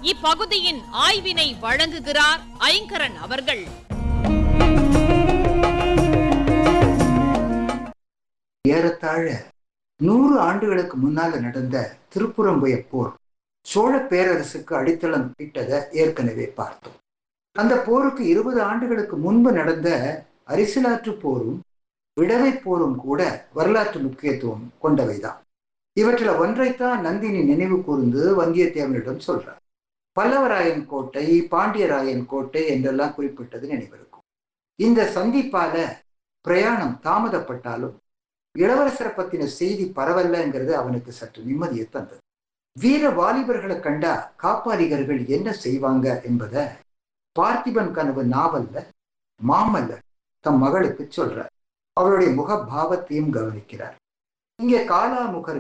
இப்பகுதியின் ஆய்வினை வழங்குகிறார் ஐங்கரன் அவர்கள் ஏறத்தாழ நூறு ஆண்டுகளுக்கு முன்னால நடந்த திருப்புறம்புய போர் சோழ பேரரசுக்கு அடித்தளம் இட்டதை ஏற்கனவே பார்த்தோம் அந்த போருக்கு இருபது ஆண்டுகளுக்கு முன்பு நடந்த அரிசிலாற்று போரும் விடவை போரும் கூட வரலாற்று முக்கியத்துவம் கொண்டவைதான் இவற்றில் ஒன்றைத்தான் நந்தினி நினைவு கூர்ந்து வந்தியத்தேவனிடம் சொல்றார் பல்லவராயன் கோட்டை பாண்டியராயன் கோட்டை என்றெல்லாம் குறிப்பிட்டது நினைவிருக்கும் இந்த சந்திப்பால பிரயாணம் தாமதப்பட்டாலும் இளவரசரை பத்தின செய்தி பரவல்லங்கிறது அவனுக்கு சற்று நிம்மதியை தந்தது வீர வாலிபர்களை கண்டா காப்பாளிகர்கள் என்ன செய்வாங்க என்பத பார்த்திபன் கனவு நாவல்ல மாமல்லர் தம் மகளுக்கு சொல்றார் அவருடைய முக பாவத்தையும் கவனிக்கிறார் இங்கே காலாமுகர்